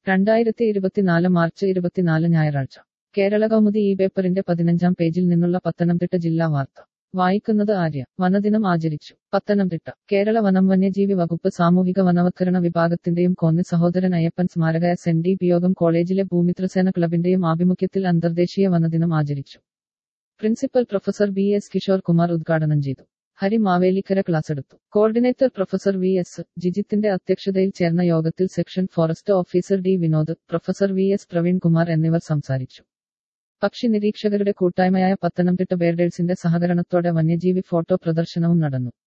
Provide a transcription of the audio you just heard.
രണ്ടായിരത്തി ഇരുപത്തിനാല് മാർച്ച് ഇരുപത്തിനാല് ഞായറാഴ്ച കേരള കൗമുദി ഈ പേപ്പറിന്റെ പതിനഞ്ചാം പേജിൽ നിന്നുള്ള പത്തനംതിട്ട ജില്ലാ വാർത്ത വായിക്കുന്നത് ആര്യ വനദിനം ആചരിച്ചു പത്തനംതിട്ട കേരള വനം വന്യജീവി വകുപ്പ് സാമൂഹിക വനവത്കരണ വിഭാഗത്തിന്റെയും കോന്നി സഹോദരൻ അയ്യപ്പൻ സ്മാരക എസ് എൻ ഡി പിയോഗം കോളേജിലെ ഭൂമിത്രസേന ക്ലബിന്റെയും ആഭിമുഖ്യത്തിൽ അന്തർദേശീയ വനദിനം ആചരിച്ചു principal professor B S Kishore Kumar ഉദ്ഘാടനം ചെയ്തു ഹരി മാവേലിക്കര ക്ലാസ് എടുത്തു കോർഡിനേറ്റർ പ്രൊഫസർ വി എസ് ജിജിത്തിന്റെ അധ്യക്ഷതയിൽ ചേർന്ന യോഗത്തിൽ section forest officer D Vinod professor V S Praveen Kumar എന്നിവർ സംസാരിച്ചു പക്ഷി നിരീക്ഷകരുടെ കൂട്ടായ്മയായ പത്തനംതിട്ട ബേർഡേഴ്സിന്റെ സഹകരണത്തോടെ വന്യജീവി ഫോട്ടോ പ്രദർശനവും നടന്നു